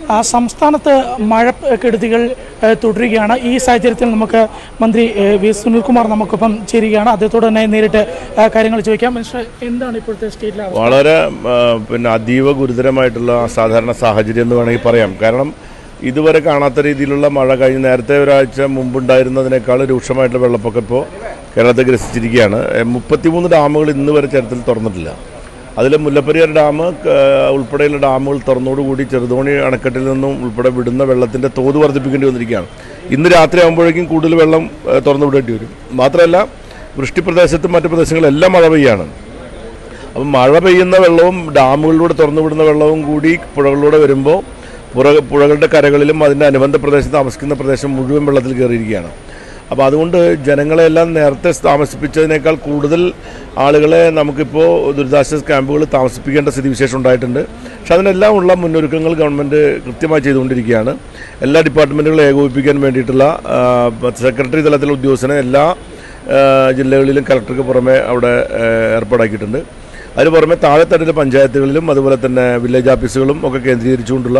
ആ, സംസ്ഥാനത്ത് മഴ കെടുതികൾ ഏ, തുടരുകയാണ് ഈ സാഹചര്യത്തിൽ നമുക്ക് മന്ത്രി ഏ, വി സുനിൽകുമാർ നമുക്കൊപ്പം ചേരുകയാണ് അദ്ദേഹത്തോട് തന്നെ നേരിട്ട് ആ, കാര്യങ്ങൾ ചോദിക്കാം മിനിസ്റ്റർ എന്താണ് ഇപ്പോഴത്തെ സ്റ്റേറ്റിലെ അവസ്ഥ വളരെ ആ, പിന്നെ അതീവ ഗുരുതരമായിട്ടുള്ള സാധാരണ സാഹചര്യം എന്ന് വേണമെങ്കിൽ പറയാം കാരണം ഇതുവരെ കാണാത്ത രീതിയിലുള്ള മഴ കഴിഞ്ഞ് നേരത്തെ ഒരാഴ്ച മുമ്പുണ്ടായിരുന്നതിനേക്കാൾ രൂക്ഷമായിട്ടുള്ള വെള്ളപ്പൊക്കം ഇപ്പോൾ കേരളത്തെ ഗ്രസിച്ചിരിക്കുകയാണ് എ, മുപ്പത്തിമൂന്ന് ഡാമുകൾ ഇന്ന് വരെ ചരിത്രത്തിൽ തുറന്നിട്ടില്ല അതിൽ മുല്ലപ്പെരിയാർ ഡാം ക- ഉൾപ്പെടെയുള്ള ഡാമുകൾ തുറന്നോടുകൂടി ചെറുതോണി അണക്കെട്ടിൽ നിന്നും ഉൾപ്പെടെ വിടുന്ന വെള്ളത്തിൻ്റെ തോത് വർദ്ധിപ്പിക്കേണ്ടി വന്നിരിക്കുകയാണ് ഇന്ന് രാത്രി ആകുമ്പോഴേക്കും കൂടുതൽ വെള്ളം ഏ, തുറന്നു വിടേണ്ടി വരും മാത്രമല്ല വൃഷ്ടിപ്രദേശത്തും മറ്റു പ്രദേശങ്ങളിലെല്ലാം മഴ പെയ്യാണ് അപ്പം മഴ പെയ്യുന്ന വെള്ളവും ഡാമുകളിലൂടെ തുറന്നു വിടുന്ന വെള്ളവും കൂടി പുഴകളിലൂടെ വരുമ്പോൾ പുറ പുഴകളുടെ കരകളിലും അതിൻ്റെ അനുബന്ധ പ്രദേശത്ത് താമസിക്കുന്ന പ്രദേശം മുഴുവൻ വെള്ളത്തിൽ കയറിയിരിക്കുകയാണ് അപ്പോൾ അതുകൊണ്ട് ജനങ്ങളെല്ലാം നേരത്തെ താമസിപ്പിച്ചതിനേക്കാൾ കൂടുതൽ ആളുകളെ നമുക്കിപ്പോൾ ദുരിതാശ്വാസ ക്യാമ്പുകളിൽ താമസിപ്പിക്കേണ്ട സ്ഥിതിവിശേഷം ഉണ്ടായിട്ടുണ്ട് പക്ഷെ അതിനെല്ലാം ഉള്ള മുന്നൊരുക്കങ്ങൾ ഗവൺമെൻറ് കൃത്യമായി ചെയ്തുകൊണ്ടിരിക്കുകയാണ് എല്ലാ ഡിപ്പാർട്ട്മെൻറ്റുകളും ഏകോപിപ്പിക്കാൻ വേണ്ടിയിട്ടുള്ള ആ, സെക്രട്ടറി തലത്തിലുള്ള ഉദ്യോഗസ്ഥനെ എല്ലാ ആ, ജില്ലകളിലും കലക്ടർക്ക് പുറമെ അവിടെ ആ, ഏർപ്പാടാക്കിയിട്ടുണ്ട് അതിന് പുറമെ താഴെത്തട്ടിലെ പഞ്ചായത്തുകളിലും അതുപോലെ തന്നെ വില്ലേജ് ഓഫീസുകളും ഒക്കെ കേന്ദ്രീകരിച്ചുകൊണ്ടുള്ള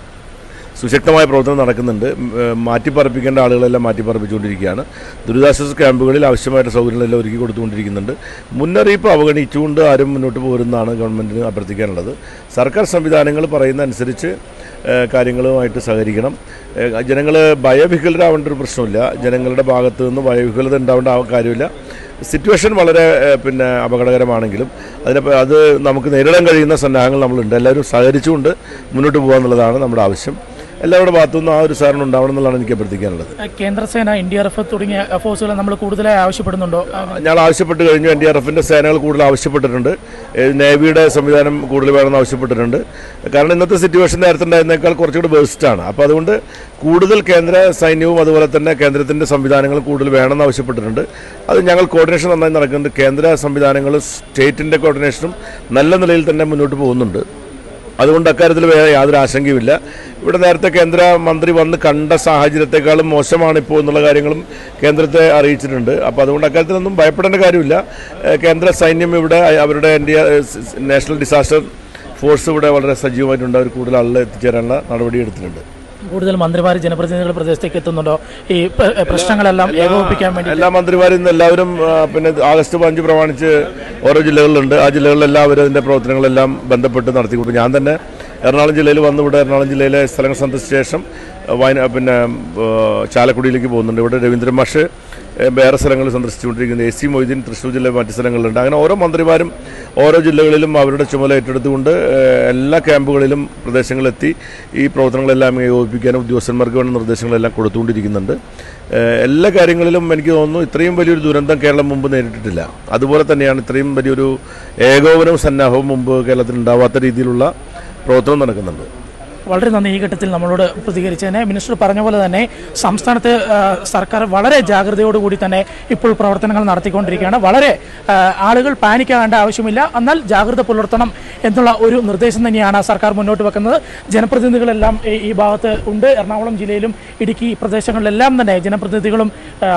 സുശക്തമായ പ്രവർത്തനം നടക്കുന്നുണ്ട് ഉം, ഏഹ് മാറ്റിപ്പാർപ്പിക്കേണ്ട ആളുകളെല്ലാം മാറ്റിപ്പാർപ്പിച്ചുകൊണ്ടിരിക്കുകയാണ് ദുരിതാശ്വാസ ക്യാമ്പുകളിൽ ആവശ്യമായിട്ട് സൗകര്യങ്ങളെല്ലാം ഒരുക്കി കൊടുത്തുകൊണ്ടിരിക്കുന്നുണ്ട് മുന്നറിയിപ്പ് അവഗണിച്ചുകൊണ്ട് ആരും മുന്നോട്ട് പോരുന്നതാണ് ഗവൺമെൻറ്റിന് അഭ്യർത്ഥിക്കാനുള്ളത് സർക്കാർ സംവിധാനങ്ങൾ പറയുന്ന അനുസരിച്ച് ഏഹ് കാര്യങ്ങളുമായിട്ട് സഹകരിക്കണം ജനങ്ങൾ ഭയവിഹ്വലരാവേണ്ട ഒരു പ്രശ്നമില്ല ജനങ്ങളുടെ ഭാഗത്തു നിന്ന് ഭയവിഹ്വലത ഉണ്ടാവേണ്ട ആ കാര്യമില്ല സിറ്റുവേഷൻ വളരെ ഏഹ്, പിന്നെ അപകടകരമാണെങ്കിലും അതിനെ പ- അത് നമുക്ക് നേരിടാൻ കഴിയുന്ന സന്നാഹങ്ങൾ നമ്മളുണ്ട് എല്ലാവരും സഹകരിച്ചുകൊണ്ട് മുന്നോട്ട് പോകുക എന്നുള്ളതാണ് നമ്മുടെ ആവശ്യം എല്ലാവരുടെ ഭാഗത്തുനിന്നും ആ ഒരു സഹകരണം ഉണ്ടാവണം എന്നുള്ളതാണ് എനിക്ക് അഭ്യർത്ഥിക്കാനുള്ളത് ആ, കേന്ദ്രസേന എൻ ഡി ആർ എഫ് തുടങ്ങിയ ഫോഴ്സുകൾ നമ്മൾ കൂടുതലായി ആവശ്യപ്പെടുന്നുണ്ടോ ആ, ഞങ്ങൾ ആവശ്യപ്പെട്ട് കഴിഞ്ഞു എൻ ഡി ആർ എഫിൻ്റെ സേനകൾ കൂടുതൽ ആവശ്യപ്പെട്ടിട്ടുണ്ട് ഏഹ് നേവിയുടെ സംവിധാനം കൂടുതൽ വേണമെന്ന് ആവശ്യപ്പെട്ടിട്ടുണ്ട് കാരണം ഇന്നത്തെ സിറ്റുവേഷൻ നേരത്തെ ഉണ്ടായിരുന്നേക്കാൾ കുറച്ചുകൂടി ബെസ്റ്റാണ് അപ്പോൾ അതുകൊണ്ട് കൂടുതൽ കേന്ദ്ര സൈന്യവും അതുപോലെ തന്നെ കേന്ദ്രത്തിൻ്റെ സംവിധാനങ്ങൾ കൂടുതൽ വേണമെന്ന് ആവശ്യപ്പെട്ടിട്ടുണ്ട് അത് ഞങ്ങൾ കോർഡിനേഷൻ നന്നായി നടക്കുന്നുണ്ട് കേന്ദ്ര സംവിധാനങ്ങളും സ്റ്റേറ്റിൻ്റെ കോർഡിനേഷനും നല്ല നിലയിൽ തന്നെ മുന്നോട്ട് പോകുന്നുണ്ട് അതുകൊണ്ട് അക്കാര്യത്തിൽ വേറെ യാതൊരു ആശങ്കയുമില്ല ഇവിടെ നേരത്തെ കേന്ദ്ര മന്ത്രി വന്ന് കണ്ട സാഹചര്യത്തെക്കാളും മോശമാണ് ഇപ്പോൾ എന്നുള്ള കാര്യങ്ങളും കേന്ദ്രത്തെ അറിയിച്ചിട്ടുണ്ട് അപ്പോൾ അതുകൊണ്ട് അക്കാര്യത്തിലൊന്നും ഭയപ്പെടേണ്ട കാര്യമില്ല ഏഹ് കേന്ദ്ര സൈന്യം ഇവിടെ അവരുടെ ഇന്ത്യ നാഷണൽ ഡിസാസ്റ്റർ ഫോഴ്സ് ഇവിടെ വളരെ സജീവമായിട്ടുണ്ട് അവർ കൂടുതൽ ആളുകളെ എത്തിച്ചേരാനുള്ള നടപടി എടുത്തിട്ടുണ്ട് കൂടുതൽ മന്ത്രിമാർ ജനപ്രതിനിധികൾ പ്രദേശത്തേക്ക് എത്തുന്നുണ്ടോ ഈ പ്ര- പ്രശ്നങ്ങളെല്ലാം ഏകോപിപ്പിക്കാൻ വേണ്ടി എല്ലാ മന്ത്രിമാരും ഇന്ന് എല്ലാവരും ആ, പിന്നെ ആഗസ്റ്റ് പതിനഞ്ച് പ്രമാണിച്ച് ഓരോ ജില്ലകളിലുണ്ട് ആ ജില്ലകളിലെല്ലാം അവർ അതിൻ്റെ പ്രവർത്തനങ്ങളെല്ലാം ബന്ധപ്പെട്ട് നടത്തിക്കൊണ്ടു ഞാൻ തന്നെ എറണാകുളം ജില്ലയിൽ വന്ന് ഇവിടെ എറണാകുളം ജില്ലയിലെ സ്ഥലങ്ങൾ സന്ദർശിച്ച ശേഷം വയനാ പിന്നെ ആ, ചാലക്കുടിയിലേക്ക് പോകുന്നുണ്ട് ഇവിടെ രവീന്ദ്രൻ മാഷ് ഏ, വേറെ സ്ഥലങ്ങൾ സന്ദർശിച്ചുകൊണ്ടിരിക്കുന്നത് എ സി മൊയ്തീൻ തൃശ്ശൂർ ജില്ലയിലെ മറ്റ് സ്ഥലങ്ങളിലുണ്ട് അങ്ങനെ ഓരോ മന്ത്രിമാരും ഓരോ ജില്ലകളിലും അവരുടെ ചുമതല ഏറ്റെടുത്തുകൊണ്ട് ഏ, എല്ലാ ക്യാമ്പുകളിലും പ്രദേശങ്ങളിലെത്തി ഈ പ്രവർത്തനങ്ങളെല്ലാം ഏകോപിപ്പിക്കാനും ഉദ്യോഗസ്ഥന്മാർക്ക് വേണ്ട നിർദ്ദേശങ്ങളെല്ലാം കൊടുത്തുകൊണ്ടിരിക്കുന്നുണ്ട് ഏഹ് എല്ലാ കാര്യങ്ങളിലും എനിക്ക് തോന്നുന്നു ഇത്രയും വലിയൊരു ദുരന്തം കേരളം മുമ്പ് നേരിട്ടിട്ടില്ല അതുപോലെ തന്നെയാണ് ഇത്രയും വലിയൊരു ഏകോപനവും സന്നാഹവും മുമ്പ് കേരളത്തിൽ ഉണ്ടാവാത്ത രീതിയിലുള്ള പ്രവർത്തനം നടക്കുന്നുണ്ട് വളരെ നന്ദി ഈ ഘട്ടത്തിൽ നമ്മളോട് പ്രതികരിച്ചതിന് മിനിസ്റ്റർ പറഞ്ഞ പോലെ തന്നെ സംസ്ഥാനത്ത് ആ, സർക്കാർ വളരെ ജാഗ്രതയോടുകൂടി തന്നെ ഇപ്പോൾ പ്രവർത്തനങ്ങൾ നടത്തിക്കൊണ്ടിരിക്കുകയാണ് വളരെ ആ, ആളുകൾ പാനിക്കാകേണ്ട ആവശ്യമില്ല എന്നാൽ ജാഗ്രത പുലർത്തണം എന്നുള്ള ഒരു നിർദ്ദേശം തന്നെയാണ് സർക്കാർ മുന്നോട്ട് വെക്കുന്നത് ജനപ്രതിനിധികളെല്ലാം ഈ- ഈ ഭാഗത്ത് ഉണ്ട് എറണാകുളം ജില്ലയിലും ഇടുക്കി പ്രദേശങ്ങളിലെല്ലാം തന്നെ ജനപ്രതിനിധികളും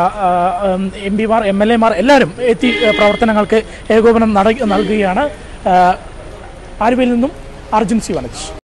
എം പിമാർ എം എൽ എമാർ എല്ലാവരും എത്തി ആ, പ്രവർത്തനങ്ങൾക്ക് ഏകോപനം നട- നൽകുകയാണ് ആ, ആലുവയിൽ നിന്നും അർജുൻ സി വനജ്